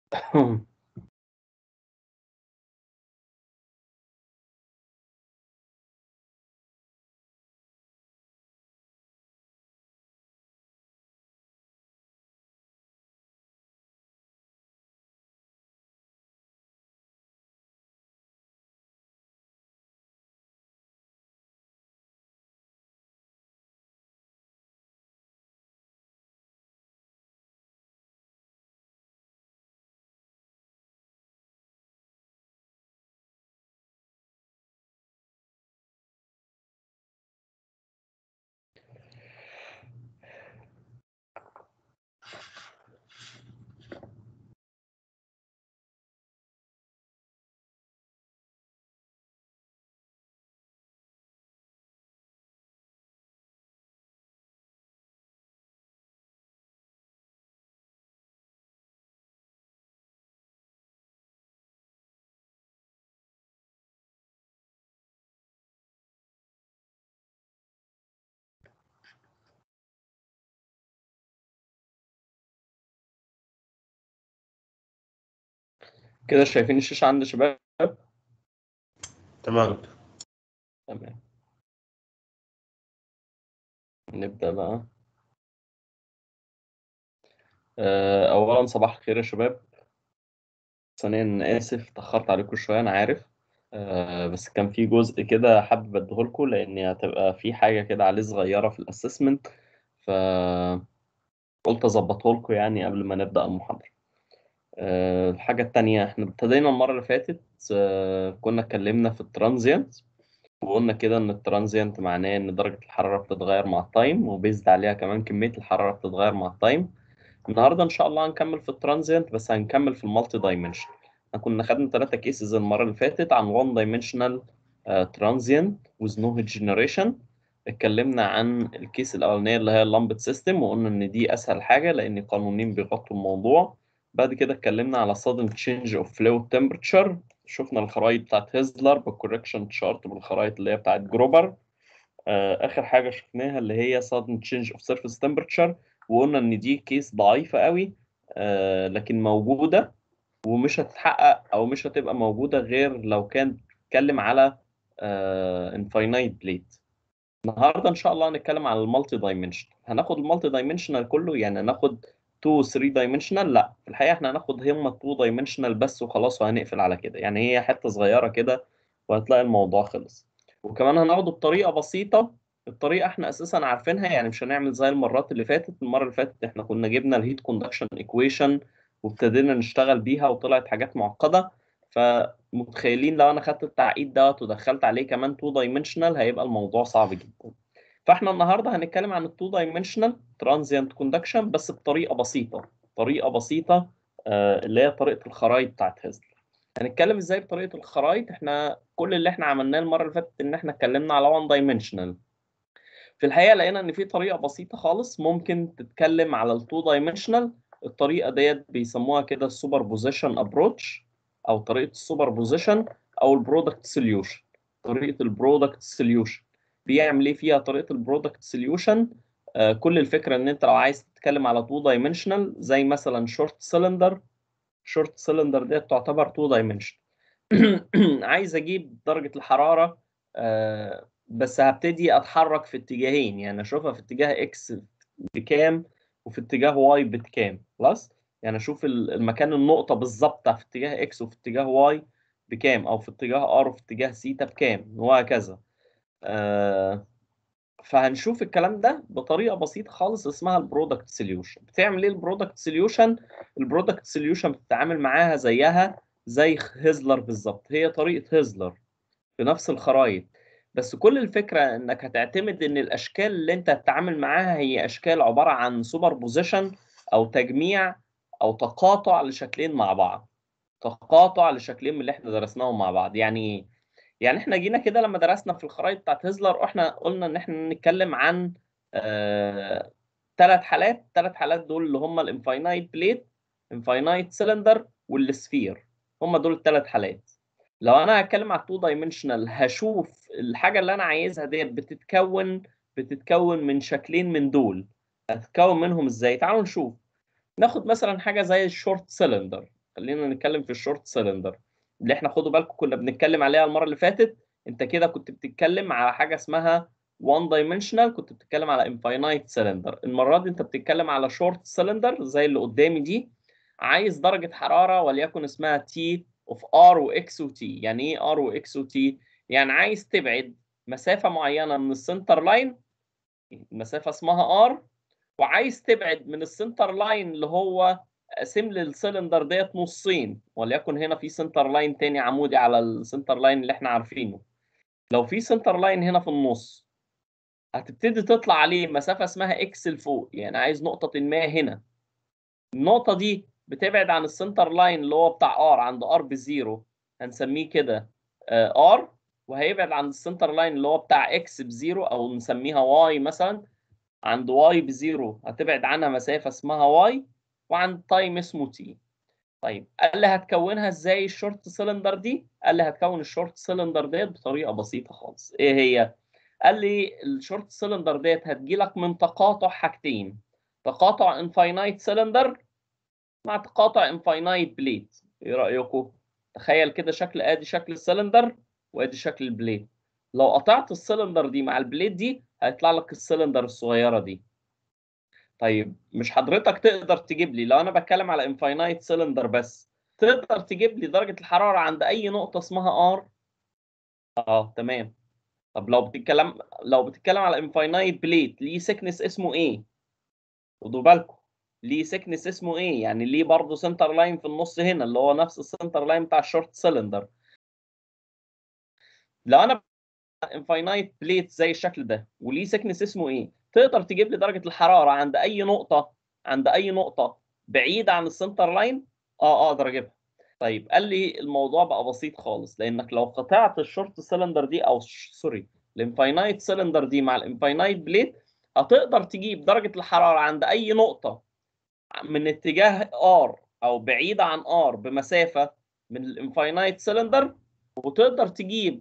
كده شايفين الشاشة عند شباب تمام تمام نبدأ بقى آه، أولا صباح الخير يا شباب ثانيا آسف اتأخرت عليكم شوية أنا عارف آه، بس كان في جزء كده حابب أديهولكوا لأن هتبقى في حاجة كده عليه صغيرة في الأسسمنت فقلت أظبطهولكوا يعني قبل ما نبدأ المحاضرة آه، الحاجة التانية احنا ابتدينا المرة اللي فاتت آه، كنا اتكلمنا في الترانزيانت وقلنا كده ان الترانزيانت معناه ان درجة الحرارة بتتغير مع التايم وبيزد عليها كمان كمية الحرارة بتتغير مع التايم النهارده ان شاء الله هنكمل في الترانزيانت بس هنكمل في المالتي دايمنشن احنا كنا خدنا ثلاثة كيسز المرة اللي فاتت عن وان دايمنشنال ترانزيانت with no heat generation اتكلمنا عن الكيس الاولانية اللي هي اللامبت سيستم وقلنا ان دي اسهل حاجة لان قانونين بيغطوا الموضوع بعد كده اتكلمنا على sudden change of fluid temperature شفنا الخرائط بتاعت هيزلر بالكوركشن تشارت بالخرائط اللي هي بتاعت جروبر آه، اخر حاجه شفناها اللي هي sudden change of surface temperature وقلنا ان دي كيس ضعيفه قوي آه، لكن موجوده ومش هتتحقق او مش هتبقى موجوده غير لو كان بتتكلم على انفاينايت بليت النهارده ان شاء الله هنتكلم على المالتي دايمنشن هناخد المالتي دايمنشنال كله يعني هناخد 2 3 دايمنشنال لا في الحقيقه احنا هناخد هم 2 دايمنشنال بس وخلاص وهنقفل على كده يعني هي حته صغيره كده وهتلاقي الموضوع خلص وكمان هناخده بطريقه بسيطه الطريقه احنا اساسا عارفينها يعني مش هنعمل زي المرات اللي فاتت المره اللي فاتت احنا كنا جبنا الهيت كوندكشن ايكويشن وابتدينا نشتغل بيها وطلعت حاجات معقده فمتخيلين لو انا خدت التعقيد دوت ودخلت عليه كمان 2 دايمنشنال هيبقى الموضوع صعب جدا فاحنا النهارده هنتكلم عن التو دايمنشنال ترانزيانت كوندكشن بس بطريقه بسيطه طريقه بسيطه آه، اللي هي طريقه الخرايط بتاعت هيزلر هنتكلم ازاي بطريقه الخرايط احنا كل اللي احنا عملناه المره اللي فاتت ان احنا اتكلمنا على 1 دايمنشنال في الحقيقه لقينا ان في طريقه بسيطه خالص ممكن تتكلم على التو دايمنشنال الطريقه ديت بيسموها كده السوبر بوزيشن ابروتش او طريقه السوبر بوزيشن او البرودكت سوليوشن طريقه البرودكت سوليوشن بيعمل ايه فيها طريقه البرودكت سوليوشن آه كل الفكره ان انت لو عايز تتكلم على 2 دايمنشنال زي مثلا شورت سيلندر شورت سيلندر ديت تعتبر 2 دايمنشن عايز اجيب درجه الحراره آه بس هبتدي اتحرك في اتجاهين يعني اشوفها في اتجاه اكس بكام وفي اتجاه واي بكام خلاص يعني اشوف المكان النقطه بالظبط في اتجاه اكس وفي اتجاه واي بكام او في اتجاه ار وفي اتجاه سيتا بكام وهكذا آه فهنشوف الكلام ده بطريقه بسيطه خالص اسمها البرودكت سوليوشن بتعمل ايه البرودكت سوليوشن البرودكت سوليوشن بتتعامل معاها زيها زي هيزلر بالظبط هي طريقه هيزلر في نفس الخرائط بس كل الفكره انك هتعتمد ان الاشكال اللي انت هتتعامل معاها هي اشكال عباره عن سوبر بوزيشن او تجميع او تقاطع لشكلين مع بعض تقاطع لشكلين من اللي احنا درسناهم مع بعض يعني ايه يعني احنا جينا كده لما درسنا في الخرائط بتاعت هيزلر احنا قلنا ان احنا نتكلم عن ثلاث آه حالات ثلاث حالات دول اللي هم الانفاينايت بليت انفاينايت سيلندر والسفير هم دول الثلاث حالات لو انا هتكلم على 2 دايمنشنال هشوف الحاجه اللي انا عايزها ديت بتتكون بتتكون من شكلين من دول هتتكون منهم ازاي تعالوا نشوف ناخد مثلا حاجه زي الشورت سيلندر خلينا نتكلم في الشورت سلندر اللي احنا خدوا بالكم كنا بنتكلم عليها المره اللي فاتت انت كده كنت بتتكلم على حاجه اسمها وان دايمنشنال كنت بتتكلم على انفاينايت سلندر المره دي انت بتتكلم على شورت سلندر زي اللي قدامي دي عايز درجه حراره وليكن اسمها تي اوف ار واكس وتي يعني ايه ار واكس وتي يعني عايز تبعد مسافه معينه من السنتر لاين مسافه اسمها ار وعايز تبعد من السنتر لاين اللي هو قاسم لي السلندر ديت نصين وليكن هنا في سنتر لاين تاني عمودي على السنتر لاين اللي احنا عارفينه لو في سنتر لاين هنا في النص هتبتدي تطلع عليه مسافه اسمها اكس لفوق يعني عايز نقطه ما هنا النقطه دي بتبعد عن السنتر لاين اللي هو بتاع ار عند ار بزيرو هنسميه كده ار وهيبعد عن السنتر لاين اللي هو بتاع اكس بزيرو او نسميها واي مثلا عند واي بزيرو هتبعد عنها مسافه اسمها واي وعند تايم اسمه تي طيب قال لي هتكونها ازاي الشورت سلندر دي قال لي هتكون الشورت سلندر ديت بطريقه بسيطه خالص ايه هي قال لي الشورت سلندر ديت هتجيلك من تقاطع حاجتين تقاطع انفاينايت سلندر مع تقاطع انفاينايت بليت ايه رايكم تخيل كده شكل ادي شكل السلندر وادي شكل البليت لو قطعت السلندر دي مع البليت دي هيطلع لك السلندر الصغيره دي طيب مش حضرتك تقدر تجيب لي لو انا بتكلم على انفاينايت سلندر بس تقدر تجيب لي درجه الحراره عند اي نقطه اسمها ار اه تمام طب لو بتتكلم لو بتتكلم على انفاينايت بليت ليه سكنس اسمه ايه خدوا بالكم ليه سكنس اسمه ايه يعني ليه برضه سنتر لاين في النص هنا اللي هو نفس السنتر لاين بتاع الشورت سلندر لو انا انفاينايت بليت زي الشكل ده وليه سكنس اسمه ايه تقدر تجيب لي درجه الحراره عند اي نقطه عند اي نقطه بعيده عن السنتر لاين اه اقدر اجيبها طيب قال لي الموضوع بقى بسيط خالص لانك لو قطعت الشورت سلندر دي او سوري الانفاينايت سلندر دي مع الانفاينايت بليت هتقدر تجيب درجه الحراره عند اي نقطه من اتجاه ار او بعيده عن ار بمسافه من الانفاينايت سلندر وتقدر تجيب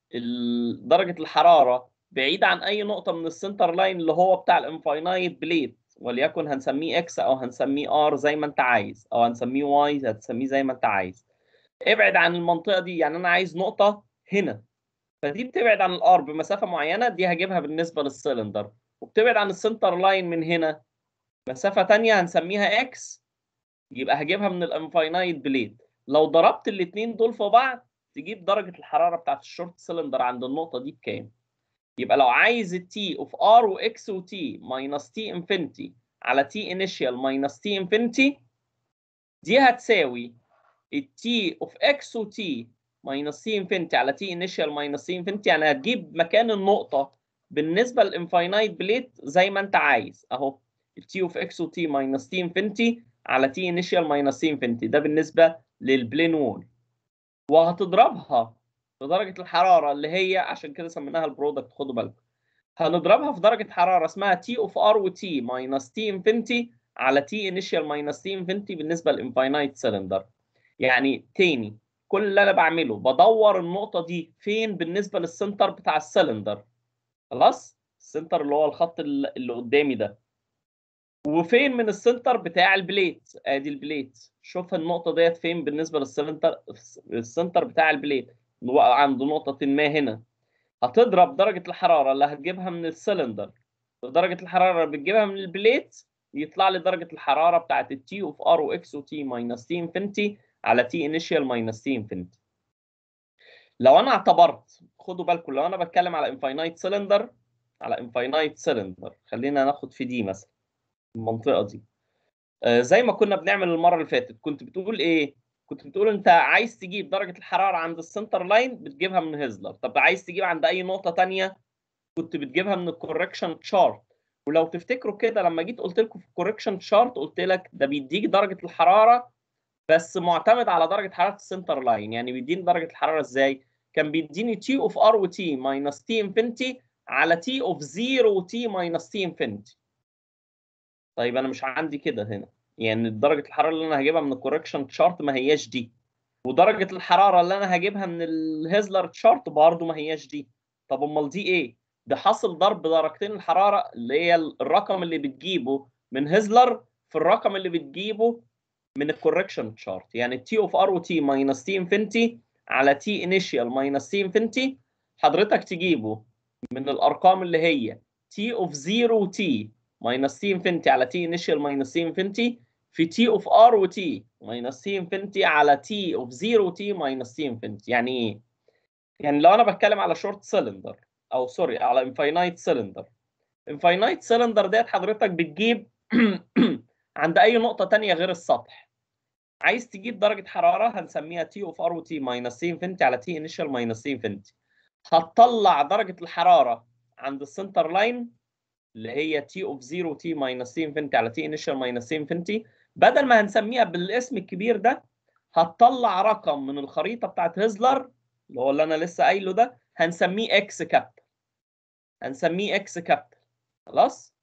درجه الحراره بعيده عن اي نقطه من السنتر لاين اللي هو بتاع الانفاينايت بليت وليكن هنسميه اكس او هنسميه ار زي ما انت عايز او هنسميه واي هتسميه زي ما انت عايز ابعد عن المنطقه دي يعني انا عايز نقطه هنا فدي بتبعد عن الار بمسافه معينه دي هجيبها بالنسبه للسلندر وبتبعد عن السنتر لاين من هنا مسافه ثانيه هنسميها اكس يبقى هجيبها من الانفاينايت بليد لو ضربت الاثنين دول في بعض تجيب درجه الحراره بتاعت الشورت سلندر عند النقطه دي بكام يبقى لو عايز التي اوف ار واكس وتي ماينس تي انفينيتي على تي انيشال ماينس تي انفينيتي دي هتساوي التي اوف اكس وتي ماينس تي انفينيتي على تي انيشال ماينس تي انفينيتي يعني هتجيب مكان النقطه بالنسبه للانفاينايت بليت زي ما انت عايز اهو التي اوف اكس وتي ماينس تي انفينيتي على تي انيشال ماينس تي انفينيتي ده بالنسبه للبلين وول وهتضربها في درجه الحراره اللي هي عشان كده سميناها البرودكت خدوا بالكم هنضربها في درجه حراره اسمها تي اوف ار وتي ماينس تي انفينيتي على تي انيشال ماينس تي انفينيتي بالنسبه للانفاينايت سلندر يعني تاني كل اللي انا بعمله بدور النقطه دي فين بالنسبه للسنتر بتاع السلندر خلاص السنتر اللي هو الخط اللي قدامي ده وفين من السنتر بتاع البليت ادي البليت شوف النقطه ديت فين بالنسبه للسنتر السنتر بتاع البليت عند نقطه ما هنا هتضرب درجه الحراره اللي هتجيبها من السلندر ودرجه الحراره اللي بتجيبها من البليت يطلع لي درجه الحراره بتاعت التي اوف ار واكس وتي ماينس تي انفينيتي على تي انيشال ماينس تي انفينيتي لو انا اعتبرت خدوا بالكم لو انا بتكلم على انفاينايت سلندر على انفاينايت سلندر خلينا ناخد في دي مثلا المنطقه دي آه زي ما كنا بنعمل المره اللي فاتت كنت بتقول ايه كنت بتقول انت عايز تجيب درجه الحراره عند السنتر لاين بتجيبها من هيزلر طب عايز تجيب عند اي نقطه ثانيه كنت بتجيبها من الكوركشن تشارت ولو تفتكروا كده لما جيت قلت لكم في الكوركشن تشارت قلت لك ده بيديك درجه الحراره بس معتمد على درجه حراره السنتر لاين يعني بيديني درجه الحراره ازاي كان بيديني تي اوف ار وتي ماينس تي انفينيتي على تي اوف 0 وتي ماينس تي انفينيتي طيب انا مش عندي كده هنا يعني درجه الحراره اللي انا هجيبها من الكوركشن تشارت ما هياش دي ودرجه الحراره اللي انا هجيبها من الهيزلر تشارت برضه ما هياش دي طب امال دي ايه ده حاصل ضرب درجتين الحراره اللي هي الرقم اللي بتجيبه من هيزلر في الرقم اللي بتجيبه من الكوركشن تشارت يعني تي اوف ار وتي ماينس تي انفينيتي على تي انيشال ماينس تي انفينيتي حضرتك تجيبه من الارقام اللي هي تي اوف 0 تي ماينس تي انفينيتي على تي انيشال ماينس تي انفينيتي في تي اوف ار وتي ماينس تي انفينيتي على تي اوف 0 تي ماينس تي انفينيتي يعني ايه؟ يعني لو انا بتكلم على شورت سيلندر او سوري على انفاينايت سيلندر انفاينايت سيلندر ديت حضرتك بتجيب عند اي نقطه تانية غير السطح عايز تجيب درجه حراره هنسميها تي اوف ار وتي ماينس تي انفينيتي على تي انيشال ماينس تي انفينيتي هتطلع درجه الحراره عند السنتر لاين اللي هي تي اوف 0 تي ماينس تي انفينيتي على تي انيشال ماينس تي انفينيتي بدل ما هنسميها بالاسم الكبير ده هتطلع رقم من الخريطه بتاعت هيزلر اللي هو اللي انا لسه قايله ده هنسميه اكس كابيتال هنسميه اكس كابيتال خلاص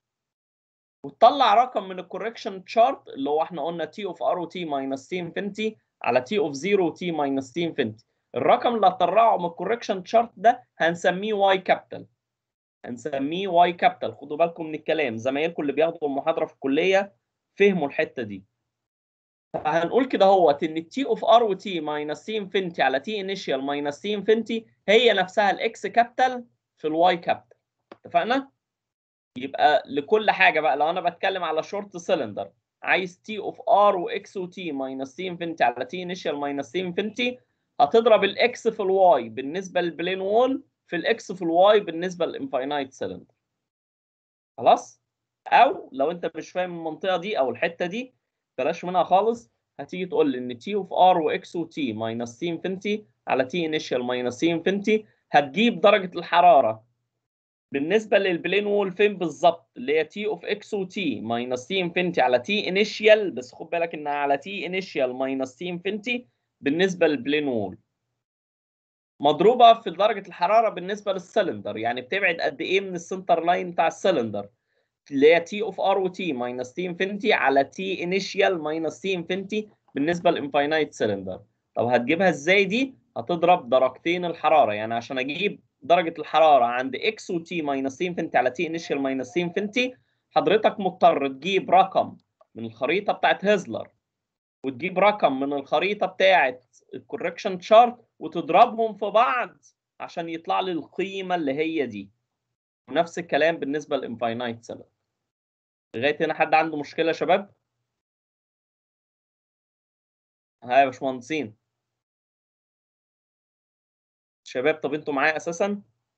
وتطلع رقم من الكوركشن تشارت اللي هو احنا قلنا تي اوف ار وتي ماينس تي انفينيتي على تي اوف 0 تي ماينس تي انفينيتي الرقم اللي هتطلعه من الكوركشن تشارت ده هنسميه واي كابيتال هنسميه واي كابيتال خدوا بالكم من الكلام زمايلكم اللي بياخدوا المحاضره في الكليه فهموا الحته دي فهنقول كده اهوت ان التي اوف ار وتي ماينس تي انفينيتي على تي انيشال ماينس تي انفينيتي هي نفسها الاكس كابيتال في الواي كابيتال اتفقنا؟ يبقى لكل حاجه بقى لو انا بتكلم على شورت سيلندر عايز تي اوف ار واكس وتي ماينس تي انفينيتي على تي انيشال ماينس تي انفينيتي هتضرب الاكس في الواي بالنسبه للبلين وول في الاكس في الواي بالنسبه للانفاينايت سيلندر خلاص او لو انت مش فاهم المنطقه دي او الحته دي بلاش منها خالص هتيجي تقول لي ان تي اوف ار واكس وتي ماينس تي انفينيتي على تي انيشال ماينس تي انفينيتي هتجيب درجه الحراره بالنسبه للبلين وول فين بالظبط اللي هي تي اوف اكس وتي ماينس تي انفينيتي على تي انيشال بس خد بالك انها على تي انيشال ماينس تي انفينيتي بالنسبه للبلين وول مضروبه في درجه الحراره بالنسبه للسلندر يعني بتبعد قد ايه من السنتر لاين بتاع السلندر اللي هي تي اوف ار وتي ماينس تي انفينيتي على تي انيشال ماينس تي انفينيتي بالنسبه للانفاينايت سلندر طب هتجيبها ازاي دي هتضرب درجتين الحراره يعني عشان اجيب درجه الحراره عند اكس وتي ماينس تي انفينيتي على تي انيشال ماينس تي انفينيتي حضرتك مضطر تجيب رقم من الخريطه بتاعت هيزلر وتجيب رقم من الخريطه بتاعت الكوركشن تشارت وتضربهم في بعض عشان يطلع لي القيمه اللي هي دي ونفس الكلام بالنسبه للانفاينايت سيلندر لغايه هنا حد عنده مشكله يا شباب ها يا باشمهندسين شباب طب انتوا معايا اساسا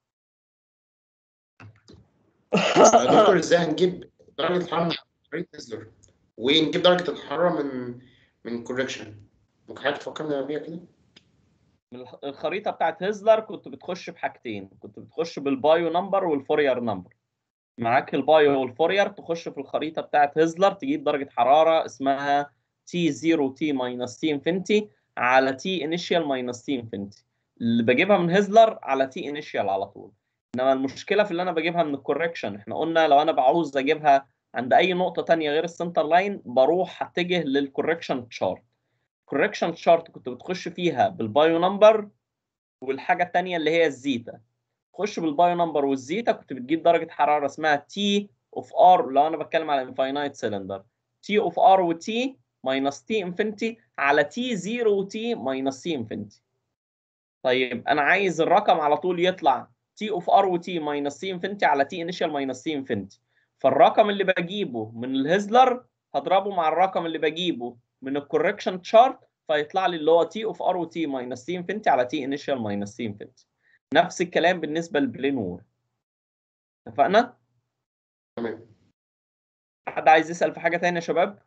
يا دكتور ازاي هنجيب درجة الحرارة من خريطة هيزلر ونجيب درجة الحرارة من من كوركشن ممكن حضرتك تفكرنا بيها كده؟ من الخ- الخريطه بتاعت هيزلر كنت بتخش بحاجتين كنت بتخش بالبايو نمبر والفورير نمبر معاك البايو والفورير تخش في الخريطه بتاعت هيزلر تجيب درجه حراره اسمها تي 0 تي ماينس تي انفينيتي على تي انيشال ماينس تي انفينيتي اللي بجيبها من هيزلر على تي انيشال على طول انما المشكله في اللي انا بجيبها من الكوركشن احنا قلنا لو انا بعوز اجيبها عند اي نقطه تانية غير السنتر لاين بروح اتجه للكوركشن تشارت الكوركشن تشارت كنت بتخش فيها بالبايو نمبر والحاجه الثانيه اللي هي الزيتا تخش بالبايو نمبر والزيتا كنت بتجيب درجه حراره اسمها تي اوف ار لو انا بتكلم على انفاينايت سيلندر تي اوف ار وتي ماينس تي انفينيتي على تي 0 وتي ماينس تي انفينيتي طيب انا عايز الرقم على طول يطلع تي اوف ار وتي ماينس تي انفينيتي على تي انيشال ماينس تي انفينيتي فالرقم اللي بجيبه من الهيزلر هضربه مع الرقم اللي بجيبه من الكوركشن تشارت فيطلع لي اللي هو تي اوف ار وتي ماينس تي انفينيتي على تي انيشال ماينس تي انفينيتي نفس الكلام بالنسبه للبلين وور اتفقنا؟ تمام حد عايز يسال في حاجه تانية يا شباب؟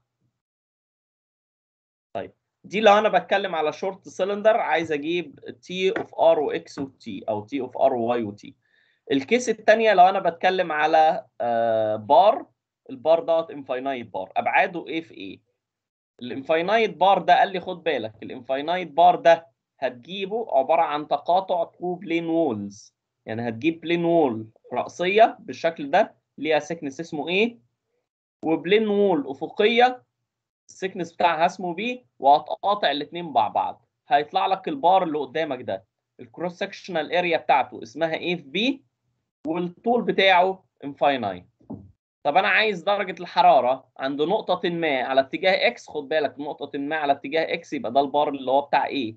طيب دي لو انا بتكلم على شورت سيلندر عايز اجيب تي اوف ار واكس وتي او تي اوف ار وواي وتي الكيس الثانيه لو انا بتكلم على آه، بار البار دوت انفاينايت بار ابعاده ايه في ايه الانفاينايت بار ده قال لي خد بالك الانفاينايت بار ده هتجيبه عباره عن تقاطع تو بلين وولز يعني هتجيب بلين وول رأسيه بالشكل ده ليها سكنس اسمه ايه وبلين وول افقيه السكنس بتاعها اسمه بي وهتقاطع الاثنين مع بعض هيطلع لك البار اللي قدامك ده الكروس سكشنال اريا بتاعته اسمها ايه في بي والطول بتاعه انفاينايت طب انا عايز درجه الحراره عند نقطه ما على اتجاه اكس خد بالك نقطه ما على اتجاه اكس يبقى ده البار اللي هو بتاع ايه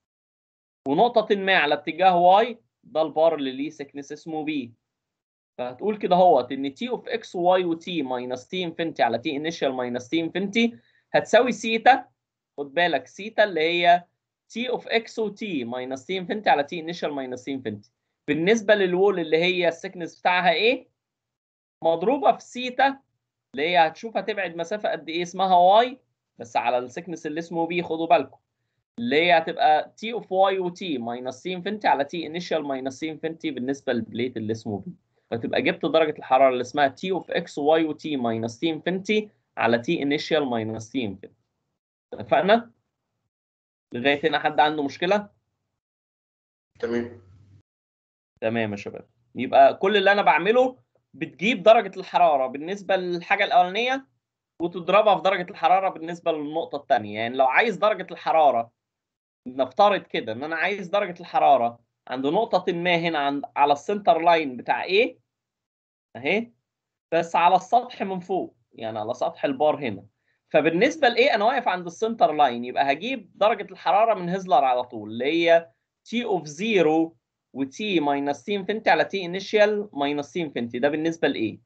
ونقطه ما على اتجاه واي ده البار اللي ليه سكنس اسمه بي فهتقول كده اهوت ان تي اوف اكس واي وتي ماينس تي انفينيتي على تي انيشال ماينس تي انفينيتي هتساوي سيتا خد بالك سيتا اللي هي تي اوف اكس وتي ماينس تي انفينيتي على تي انيشال ماينس تي انفينيتي بالنسبه للوول اللي هي السكنس بتاعها ايه مضروبه في سيتا اللي هي هتشوف هتبعد مسافه قد ايه اسمها واي بس على السكنس اللي اسمه بي خدوا بالكم اللي هي هتبقى تي اوف واي وتي ماينس تي انفينيتي على تي انيشال ماينس تي انفينيتي بالنسبه للبليت اللي اسمه بي فتبقى جبت درجه الحراره اللي اسمها تي اوف اكس واي وتي ماينس تي انفينيتي على تي انيشال ماينس تي انفينيتي اتفقنا؟ لغايه هنا حد عنده مشكله؟ تمام تمام يا شباب يبقى كل اللي انا بعمله بتجيب درجه الحراره بالنسبه للحاجه الاولانيه وتضربها في درجه الحراره بالنسبه للنقطه الثانيه يعني لو عايز درجه الحراره نفترض كده ان انا عايز درجه الحراره عند نقطه ما هنا عند على السنتر لاين بتاع ايه اهي بس على السطح من فوق يعني على سطح البار هنا فبالنسبه لايه انا واقف عند السنتر لاين يبقى هجيب درجه الحراره من هزلر على طول اللي هي تي اوف 0 وتي ماينس تي انفينيتي على تي انيشال ماينس تي انفينيتي ده بالنسبه لايه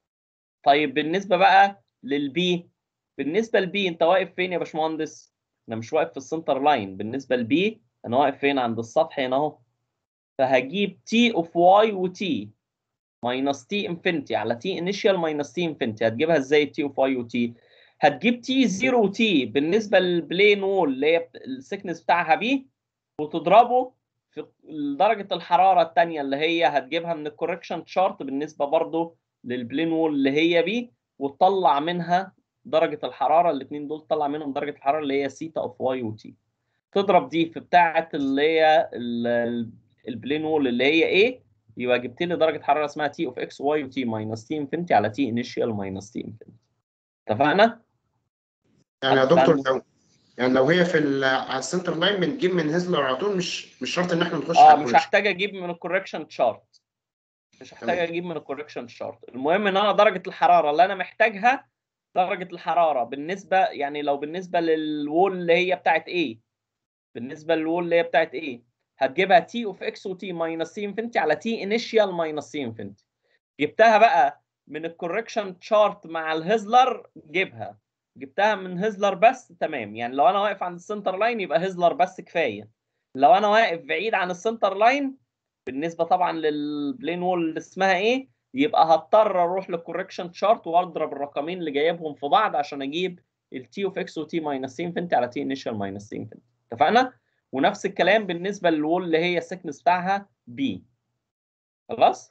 طيب بالنسبه بقى للبي بالنسبه للبي انت واقف فين يا باشمهندس انا مش واقف في السنتر لاين بالنسبه لبي انا واقف فين عند السطح هنا اهو فهجيب تي اوف واي وتي ماينس تي انفينيتي على تي انيشال ماينس تي انفينيتي هتجيبها ازاي تي اوف واي وتي هتجيب تي 0 وتي بالنسبه للبلين وول اللي هي السكنس بتاعها بي وتضربه في درجه الحراره الثانيه اللي هي هتجيبها من الكوركشن تشارت بالنسبه برضه للبلين وول اللي هي بي وتطلع منها درجه الحراره الاثنين دول تطلع منهم درجه الحراره اللي هي سيتا اوف واي وتي تضرب دي في بتاعه اللي هي البلين وول اللي هي ايه يبقى جبت لي درجه حراره اسمها تي اوف اكس واي وتي ماينس تي انفينيتي على تي انيشال ماينس تي انفينيتي اتفقنا؟ يعني يا دكتور لو يعني لو هي في ال- على السنتر لاين بنجيب من هزلر على طول مش مش شرط ان احنا نخش اه على مش الكوريكشن. هحتاج اجيب من الكوركشن تشارت مش هحتاج تمام. اجيب من الكوركشن تشارت المهم ان انا درجه الحراره اللي انا محتاجها درجه الحراره بالنسبه يعني لو بالنسبه للوول اللي هي بتاعت ايه بالنسبه للوول اللي هي بتاعت ايه هتجيبها تي اوف اكس وتي ماينس تي انفينيتي على تي انيشال ماينس تي انفينيتي جبتها بقى من الكوركشن تشارت مع الهزلر جيبها جبتها من هزلر بس تمام يعني لو انا واقف عند السنتر لاين يبقى هزلر بس كفايه لو انا واقف بعيد عن السنتر لاين بالنسبه طبعا للبلين وول اللي اسمها ايه يبقى هضطر اروح للكوركشن تشارت واضرب الرقمين اللي جايبهم في بعض عشان اجيب التي اوف اكس وتي ماينس تي انفينيتي على تي انيشال ماينس تي انفينيتي اتفقنا ونفس الكلام بالنسبه للوول اللي هي السكنس بتاعها بي خلاص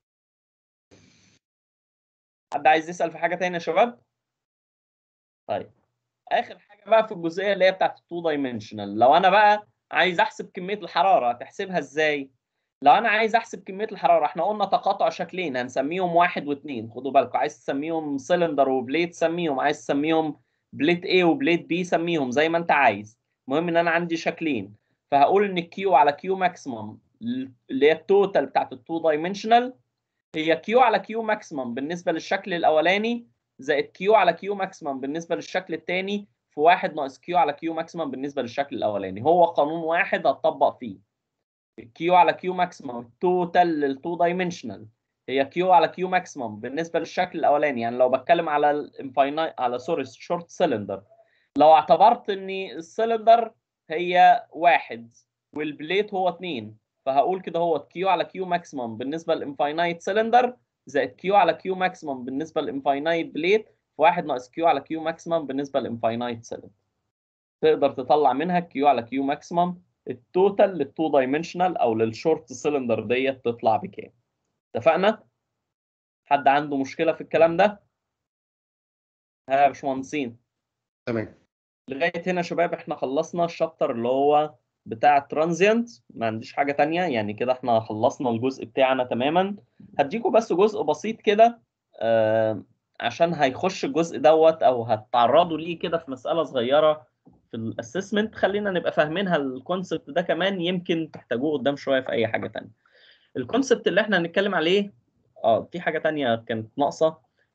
حد عايز يسال في حاجه تانية يا شباب طيب اخر حاجه بقى في الجزئيه اللي هي بتاعت التو دايمنشنال لو انا بقى عايز احسب كميه الحراره هتحسبها ازاي لو انا عايز احسب كميه الحراره احنا قلنا تقاطع شكلين هنسميهم واحد واثنين خدوا بالكم عايز تسميهم سلندر وبليت سميهم عايز تسميهم بليت A وبليت B سميهم زي ما انت عايز المهم ان انا عندي شكلين فهقول ان كيو على كيو ماكسيمم اللي هي التوتال بتاعت التو دايمنشنال هي كيو على كيو ماكسيمم بالنسبه للشكل الاولاني زائد كيو على كيو ماكسيمم بالنسبه للشكل الثاني في واحد ناقص كيو على كيو ماكسيمم بالنسبه للشكل الاولاني هو قانون واحد هتطبق فيه كيو على كيو ماكسيمم التوتال للتو دايمنشنال هي كيو على كيو ماكسيمم بالنسبه للشكل الاولاني يعني لو بتكلم على الانفاينايت على سوري شورت سيلندر لو اعتبرت ان السيلندر هي واحد والبليت هو اتنين فهقول كده هو كيو على كيو ماكسيمم بالنسبه للانفاينايت سيلندر زائد كيو على كيو ماكسيمم بالنسبه للانفاينايت بليت في واحد ناقص كيو على كيو ماكسيمم بالنسبه للانفاينايت سيلندر تقدر تطلع منها كيو على كيو ماكسيمم التوتال للتو دايمنشنال او للشورت سيلندر ديت تطلع بكام اتفقنا حد عنده مشكله في الكلام ده ها يا باشمهندسين تمام لغايه هنا يا شباب احنا خلصنا الشابتر اللي هو بتاع الترانزيانت ما عنديش حاجه تانية يعني كده احنا خلصنا الجزء بتاعنا تماما هديكم بس جزء بسيط كده آه عشان هيخش الجزء دوت او هتتعرضوا ليه كده في مساله صغيره في الاسسمنت خلينا نبقى فاهمينها الكونسبت ده كمان يمكن تحتاجوه قدام شويه في اي حاجه تانية الكونسبت اللي احنا هنتكلم عليه اه في حاجه تانية كانت ناقصه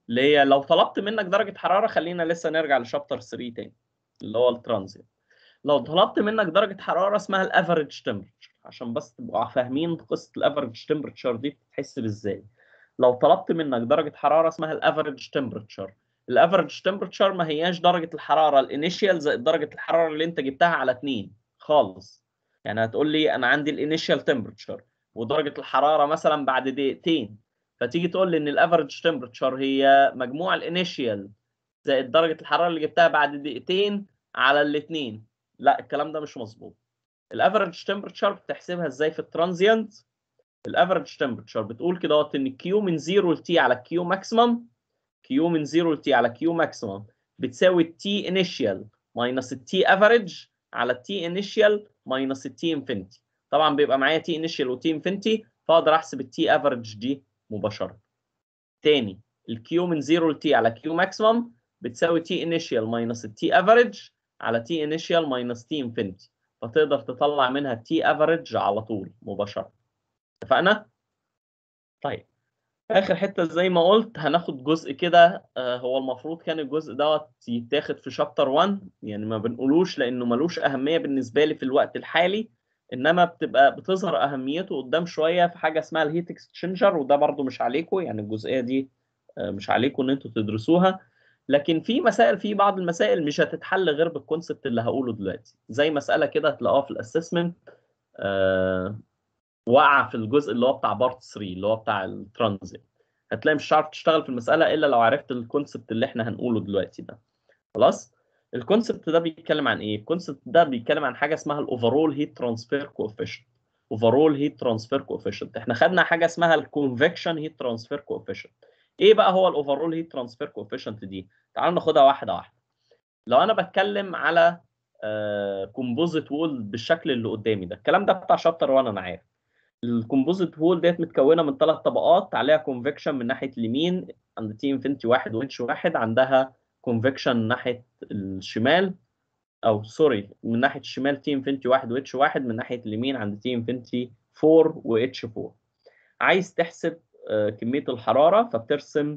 اللي هي لو طلبت منك درجه حراره خلينا لسه نرجع لشابتر 3 تاني اللي هو الترانزيت لو طلبت منك درجه حراره اسمها الافريج تمبرتشر عشان بس تبقوا فاهمين قصه الافريج تمبرتشر دي بتتحسب ازاي لو طلبت منك درجه حراره اسمها الافريج تمبرتشر الافريج تمبرتشر ما هياش درجه الحراره الانيشيال زائد درجه الحراره اللي انت جبتها على 2 خالص يعني هتقول لي انا عندي الانيشيال تمبرتشر ودرجه الحراره مثلا بعد دقيقتين فتيجي تقول لي ان الافريج تمبرتشر هي مجموع الانيشيال زائد درجه الحراره اللي جبتها بعد دقيقتين على الاثنين لا الكلام ده مش مظبوط الافريج تمبرتشر بتحسبها ازاي في الترانزيانت الافريج تمبرتشر بتقول كده وقت ان كيو من 0 لتي على كيو ماكسيمم كيو من 0 لتي على كيو ماكسيمم بتساوي التي انيشيال ماينس التي افريج على التي انيشيال ماينس التي انفينيتي طبعا بيبقى معايا تي انيشيال وتي انفينيتي فاقدر احسب التي افريج دي مباشره تاني الكيو من 0 لتي على كيو ماكسيمم بتساوي تي انيشيال ماينس التي افريج على تي انيشيال ماينس تي انفينيتي فتقدر تطلع منها تي افريج على طول مباشره اتفقنا طيب اخر حته زي ما قلت هناخد جزء كده آه، هو المفروض كان الجزء دوت يتاخد في شابتر 1 يعني ما بنقولوش لانه ملوش اهميه بالنسبه لي في الوقت الحالي انما بتبقى بتظهر اهميته قدام شويه في حاجه اسمها الهيت اكسشينجر وده برضو مش عليكم يعني الجزئيه دي آه، مش عليكم ان انتوا تدرسوها لكن في مسائل في بعض المسائل مش هتتحل غير بالكونسبت اللي هقوله دلوقتي زي مساله كده هتلاقوها في الاسسمنت آه واقعه في الجزء اللي هو بتاع بارت 3 اللي هو بتاع الترانزيت هتلاقي مش هتعرف تشتغل في المساله الا لو عرفت الكونسبت اللي احنا هنقوله دلوقتي ده خلاص الكونسبت ده بيتكلم عن ايه الكونسبت ده بيتكلم عن حاجه اسمها الاوفرول هيت ترانسفير كوفيشنت اوفرول هيت ترانسفير كوفيشنت احنا خدنا حاجه اسمها الكونفكشن هيت ترانسفير كوفيشنت ايه بقى هو الاوفرول هيت ترانسفير كوفيشنت دي تعالوا ناخدها واحده واحده لو انا بتكلم على كومبوزيت وول بالشكل اللي قدامي ده الكلام ده بتاع شابتر 1 انا عارف الكومبوزيت وول ديت متكونه من ثلاث طبقات عليها كونفكشن من ناحيه اليمين عند تي انفينيتي واحد واتش واحد عندها كونفكشن ناحيه الشمال او سوري من ناحيه الشمال تي انفينيتي واحد واتش واحد من ناحيه اليمين عند تي انفينيتي 4 واتش 4 عايز تحسب آه، كميه الحراره فبترسم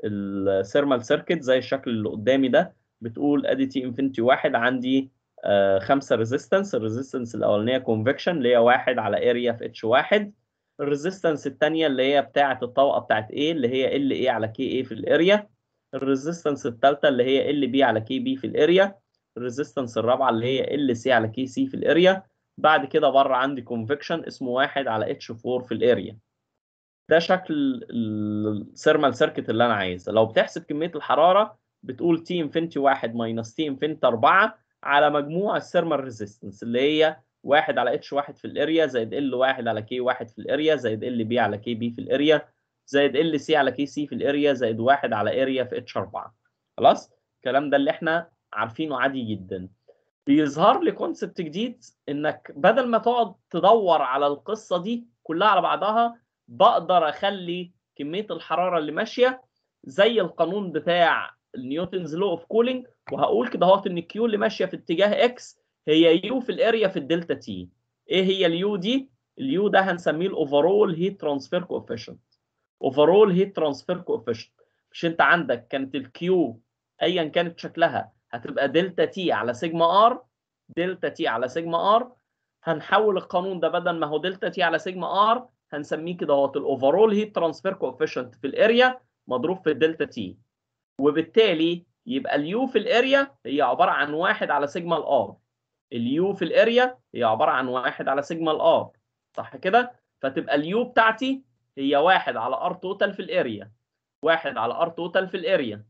الثيرمال سيركت زي الشكل اللي قدامي ده بتقول ادي تي انفينيتي واحد عندي آه، خمسه ريزيستنس الريزيستنس الاولانيه كونفكشن اللي هي واحد على اريا في اتش واحد الريزيستنس الثانيه اللي هي بتاعه الطبقه بتاعه ايه اللي هي ال اي على كي اي في الاريا الريزيستنس الثالثه اللي هي ال بي على كي بي في الاريا الريزيستنس الرابعه اللي هي ال سي على كي سي في الاريا بعد كده بره عندي كونفكشن اسمه واحد على اتش 4 في الاريا ده شكل الثيرمال سيركت اللي انا عايزه لو بتحسب كميه الحراره بتقول تي انفينيتي 1 ماينس تي انفينيتي 4 على مجموع الثيرمال ريزيستنس اللي هي 1 على اتش 1 في الاريا زائد ال 1 على كي 1 في الاريا زائد ال بي على كي بي في الاريا زائد ال سي على كي سي في الاريا زائد 1 على اريا في اتش 4 خلاص الكلام ده اللي احنا عارفينه عادي جدا بيظهر لي كونسبت جديد انك بدل ما تقعد تدور على القصه دي كلها على بعضها بقدر اخلي كميه الحراره اللي ماشيه زي القانون بتاع نيوتنز لو اوف كولينج وهقول كده اهوت ان الكيو اللي ماشيه في اتجاه اكس هي يو في الاريا في الدلتا تي ايه هي اليو دي اليو ده هنسميه الاوفرول هيت ترانسفير كوفيشنت اوفرول هيت ترانسفير كوفيشنت مش انت عندك كانت الكيو ايا كانت شكلها هتبقى دلتا تي على سيجما ار دلتا تي على سيجما ار هنحول القانون ده بدل ما هو دلتا تي على سيجما ار هنسميه كده اهوت الاوفرول هيت ترانسفير كوفيشنت في الاريا مضروب في الدلتا تي وبالتالي يبقى اليو في الاريا هي عباره عن واحد على سيجما الار اليو في الاريا هي عباره عن واحد على سيجما الار صح كده فتبقى اليو بتاعتي هي واحد على ار توتال في الاريا واحد على ار توتال في الاريا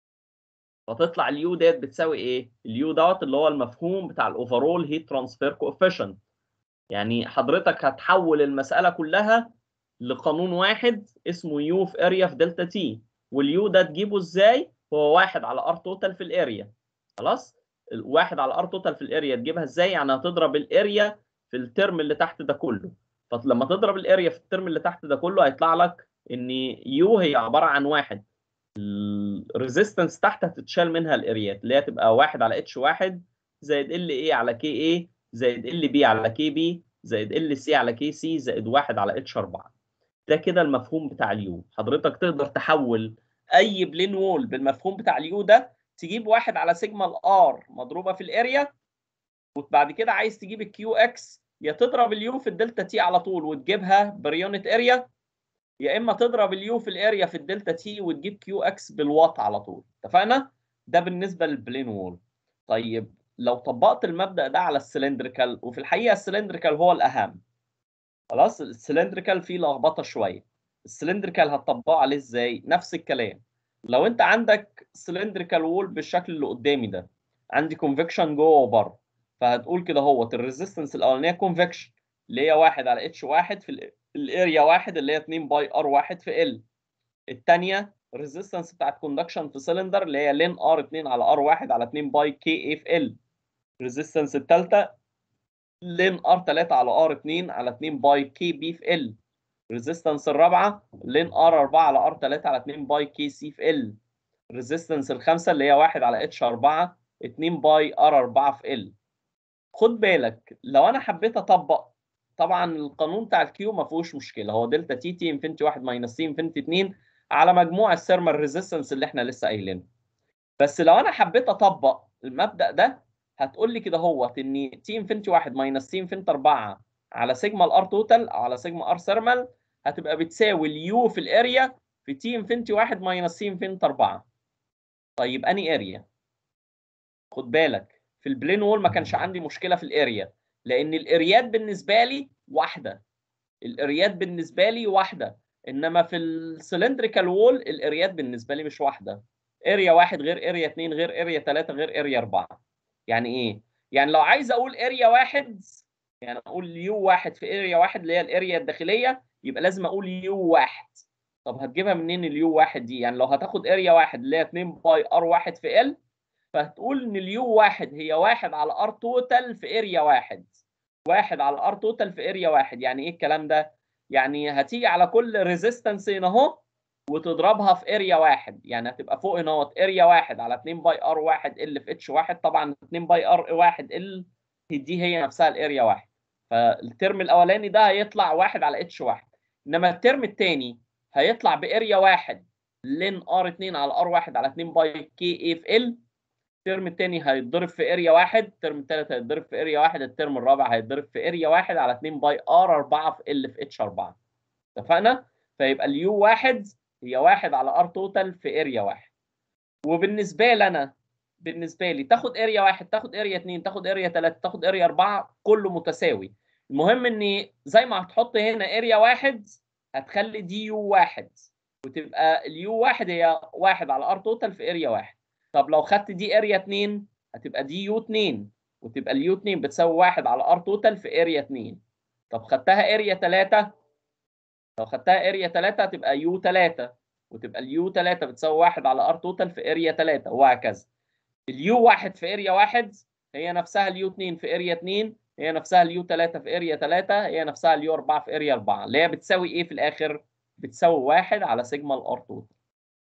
فتطلع اليو ديت بتساوي ايه اليو دوت اللي هو المفهوم بتاع الاوفرول هيت ترانسفير كوفيشنت يعني حضرتك هتحول المساله كلها لقانون واحد اسمه يو في اريا في دلتا تي واليو ده تجيبه ازاي هو واحد على ار توتال في الاريا خلاص واحد على ار توتال في الاريا تجيبها ازاي يعني هتضرب الاريا في الترم اللي تحت ده كله فلما تضرب الاريا في الترم اللي تحت ده كله هيطلع لك ان يو هي عباره عن واحد الريزيستنس تحت هتتشال منها الاريات اللي هي تبقى واحد على اتش واحد زائد ال اي على كي اي زائد ال بي على كي بي زائد ال سي على كي سي زائد واحد على اتش 4 ده كده المفهوم بتاع اليو حضرتك تقدر تحول اي بلين وول بالمفهوم بتاع اليو ده تجيب واحد على سيجما الار مضروبه في الاريا وبعد كده عايز تجيب الكيو اكس يا تضرب اليو في الدلتا تي على طول وتجيبها بريونت اريا يا اما تضرب اليو في الاريا في الدلتا تي وتجيب كيو اكس بالوات على طول اتفقنا ده بالنسبه للبلين وول طيب لو طبقت المبدا ده على السلندريكال وفي الحقيقه السلندريكال هو الاهم خلاص السلندريكال فيه لخبطه شويه السلندريكال هتطبقه عليه ازاي نفس الكلام لو انت عندك سلندريكال وول بالشكل اللي قدامي ده عندي كونفكشن جوه وبره فهتقول كده هو الريزيستنس الاولانيه كونفكشن اللي هي 1 على اتش 1 في ال- الاريا 1 اللي هي 2 باي ار 1 في ال الثانيه الريزيستنس بتاعت كوندكشن في سلندر اللي هي لين ار 2 على ار 1 على 2 باي كي اي في ال الريزيستنس الثالثه لين ار 3 على ار 2 على 2 باي كي بي في ال الريزيستنس الرابعه لين ار 4 على ار 3 على 2 باي كي سي في ال الريزيستنس الخامسه اللي هي 1 على اتش 4 2 باي ار 4 في ال خد بالك لو انا حبيت اطبق طبعا القانون بتاع الكيو ما فيهوش مشكله هو دلتا تي تي انفينيتي 1 ماينس تي انفينيتي 2 على مجموع الثيرمال ريزيستنس اللي احنا لسه قايلينه بس لو انا حبيت اطبق المبدا ده هتقول لي كده هو ان تي انفينيتي 1 ماينس تي انفينيتي 4 على سيجما الار توتال او على سيجما ار ثيرمال هتبقى بتساوي اليو في الاريا في تي انفينيتي 1 ماينس تي انفينيتي 4 طيب اني اريا خد بالك في البلين وول ما كانش عندي مشكله في الاريا لان الاريات بالنسبه لي واحده الاريات بالنسبه لي واحده انما في السلندريكال وول الاريات بالنسبه لي مش واحده اريا واحد غير اريا اتنين غير اريا تلاته غير اريا اربعه يعني ايه؟ يعني لو عايز اقول اريا واحد يعني اقول يو واحد في اريا واحد اللي هي الاريا الداخليه يبقى لازم اقول يو واحد طب هتجيبها منين اليو واحد دي؟ يعني لو هتاخد اريا واحد اللي هي 2 باي ار واحد في ال فهتقول ان اليو واحد هي واحد على ار توتال في اريا واحد واحد على ار توتال في اريا واحد يعني ايه الكلام ده؟ يعني هتيجي على كل ريزيستنس هنا اهو وتضربها في اريا واحد يعني هتبقى فوق هنا اهوت اريا واحد على 2 باي ار واحد ال في اتش واحد طبعا 2 باي ار واحد ال دي هي نفسها الاريا واحد فالترم الاولاني ده هيطلع واحد على اتش واحد انما الترم الثاني هيطلع باريا واحد لين ار 2 على ار واحد على 2 باي كي اي في ال الترم الثاني هيتضرب في اريا واحد الترم الثالث هيتضرب في اريا واحد الترم الرابع هيتضرب في اريا واحد على 2 باي ار 4 في ال في اتش 4 اتفقنا؟ فيبقى اليو واحد هي واحد على ار توتال في اريا واحد وبالنسبه لي انا بالنسبه لي تاخد اريا واحد تاخد اريا اتنين تاخد اريا تلاته تاخد اريا اربعه كله متساوي المهم ان زي ما هتحط هنا اريا واحد هتخلي دي يو واحد وتبقى اليو واحد هي واحد على ار توتال في اريا واحد طب لو خدت دي اريا اتنين هتبقى دي يو اتنين وتبقى اليو اتنين بتساوي واحد على ار توتال في اريا اتنين طب خدتها اريا تلاته لو خدتها اريا 3 هتبقى يو 3 وتبقى اليو 3 بتساوي 1 على ار توتال في اريا 3 وهكذا اليو 1 في اريا 1 هي نفسها اليو 2 في اريا 2 هي نفسها اليو 3 في اريا 3 هي نفسها اليو 4 في اريا 4 اللي هي بتساوي ايه في الاخر بتساوي 1 على سيجما الار توتال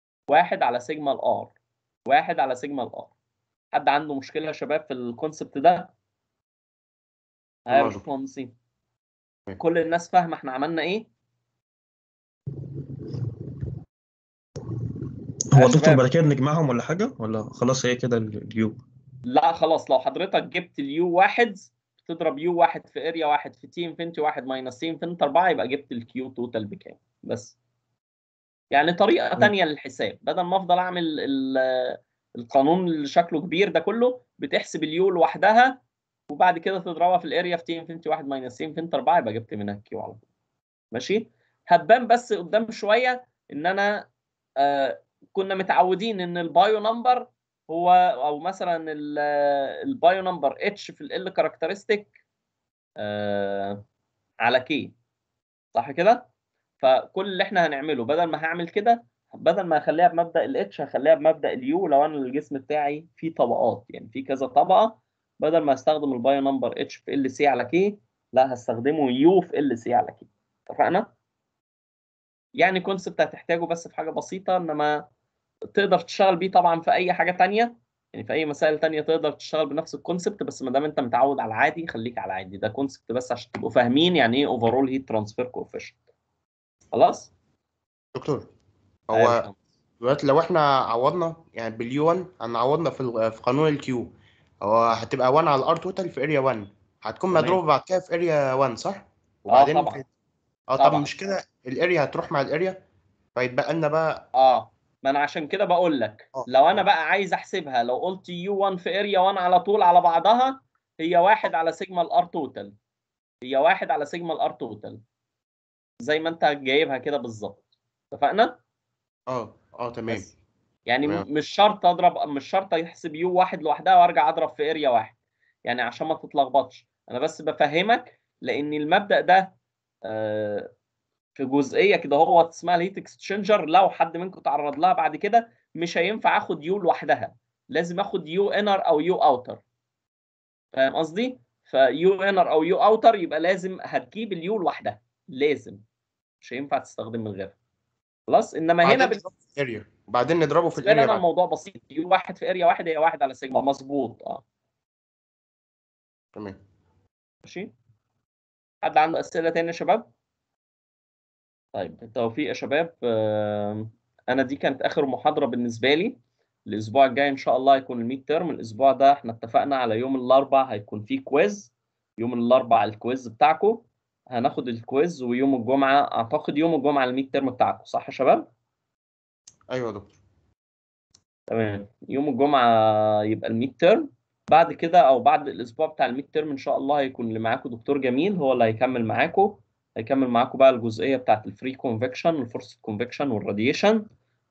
1 على سيجما الار 1 على سيجما الار حد عنده مشكله يا شباب في الكونسبت ده ها يا ماشي. باشمهندسين كل الناس فاهمه احنا عملنا ايه هو يا دكتور شباب. بعد كده نجمعهم ولا حاجة ولا خلاص هي كده ال- اليو لا خلاص لو حضرتك جبت اليو واحد تضرب يو واحد في اريا واحد في تي انفينيتي واحد ماينس تي انفينيتي 4 يبقى جبت الكيو توتال بكام بس يعني طريقة م. تانية للحساب بدل ما افضل اعمل ال- القانون اللي شكله كبير ده كله بتحسب اليو لوحدها وبعد كده تضربها في الاريا في تي انفينيتي واحد ماينس تي انفينيتي 4 يبقى جبت منها الكيو على طول ماشي هتبان بس قدام شوية ان انا آه كنا متعودين ان البايو نمبر هو او مثلا ال- البايو نمبر اتش في ال كاركترستيك على كي صح كده فكل اللي احنا هنعمله بدل ما هعمل كده بدل ما اخليها بمبدا الاتش هخليها بمبدا اليو لو انا الجسم بتاعي فيه طبقات يعني فيه كذا طبقه بدل ما استخدم البايو نمبر اتش في ال سي على كي لا هستخدمه يو في ال سي على كي اتفقنا يعني كونسبت هتحتاجه بس في حاجه بسيطه انما تقدر تشتغل بيه طبعا في اي حاجه تانية يعني في اي مسائل تانية تقدر تشتغل بنفس الكونسبت بس ما دام انت متعود على العادي خليك على العادي ده كونسبت بس عشان تبقوا فاهمين يعني ايه اوفرول هيت ترانسفير كوفيشنت خلاص دكتور أيوة هو فهمت. دلوقتي لو احنا عوضنا يعني باليو 1 هنعوضنا في ال- في قانون الكيو هو هتبقى 1 على الار توتال في اريا 1 هتكون تمام. مضروبه بعد كده في اريا 1 صح؟ وبعدين طبعا. في- اه طب طبعا. مش كده الاريا هتروح مع الاريا فيتبقى لنا بقى اه ما انا عشان كده بقول لك آه. لو انا بقى عايز احسبها لو قلت يو 1 في اريا 1 على طول على بعضها هي واحد على سيجما الار توتال هي واحد على سيجما الار توتال زي ما انت جايبها كده بالظبط اتفقنا؟ اه اه تمام بس يعني م- تمام. مش شرط اضرب مش شرط احسب يو واحد لوحدها وارجع اضرب في اريا واحد يعني عشان ما تتلخبطش انا بس بفهمك لان المبدأ ده آه، في جزئيه كده هو اسمها الهيت اكسشينجر لو حد منكم تعرض لها بعد كده مش هينفع اخد يو لوحدها لازم اخد يو انر او يو اوتر فاهم قصدي فيو انر او يو اوتر يبقى لازم هتجيب اليو لوحدها لازم مش هينفع تستخدم من غيرها خلاص انما هنا بعدين بال- نضربه في الاريا وبعدين نضربه في بالنسبه لي الاريا انا بعد الموضوع بسيط يو واحد في اريا واحد هي واحد على سيجما مظبوط اه تمام ماشي حد عنده اسئله تاني يا شباب طيب بالتوفيق يا شباب آم، انا دي كانت اخر محاضره بالنسبه لي الاسبوع الجاي ان شاء الله هيكون الميد تيرم الاسبوع ده احنا اتفقنا على يوم الاربع هيكون فيه كويز يوم الاربع الكويز بتاعكم هناخد الكويز ويوم الجمعه اعتقد يوم الجمعه الميد تيرم بتاعكم صح يا شباب ايوه يا دكتور تمام يوم الجمعة يبقى الميد تيرم بعد كده أو بعد الأسبوع بتاع الميد تيرم إن شاء الله هيكون اللي معاكم دكتور جميل هو اللي هيكمل معاكم هيكمل معاكم بقى الجزئية بتاعت الفري كونفكشن والفورس كونفكشن والراديشن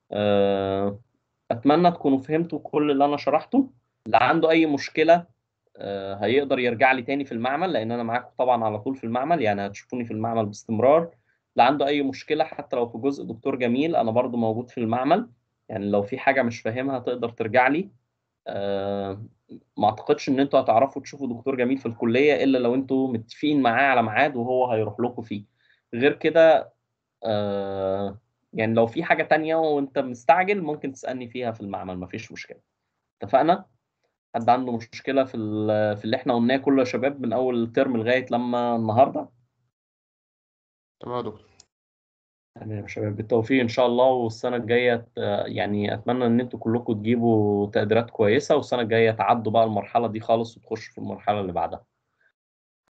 أتمنى تكونوا فهمتوا كل اللي أنا شرحته اللي عنده أي مشكلة آه، هيقدر يرجع لي تاني في المعمل لأن أنا معاكم طبعا على طول في المعمل يعني هتشوفوني في المعمل باستمرار اللي عنده أي مشكلة حتى لو في جزء دكتور جميل أنا برضو موجود في المعمل يعني لو في حاجة مش فاهمها تقدر ترجع لي آه، ما اعتقدش ان انتوا هتعرفوا تشوفوا دكتور جميل في الكلية الا لو انتوا متفقين معاه على ميعاد وهو هيروح لكم فيه غير كده آه، يعني لو في حاجة تانية وانت مستعجل ممكن تسألني فيها في المعمل مفيش مشكلة اتفقنا حد عنده مشكلة في ال- في اللي احنا قلناه كله يا شباب من اول ترم لغاية لما النهاردة تمام يا دكتور تمام يا شباب بالتوفيق ان شاء الله والسنه الجايه آه، يعني اتمنى ان انتوا كلكم تجيبوا تقديرات كويسه والسنه الجايه تعدوا بقى المرحله دي خالص وتخشوا في المرحله اللي بعدها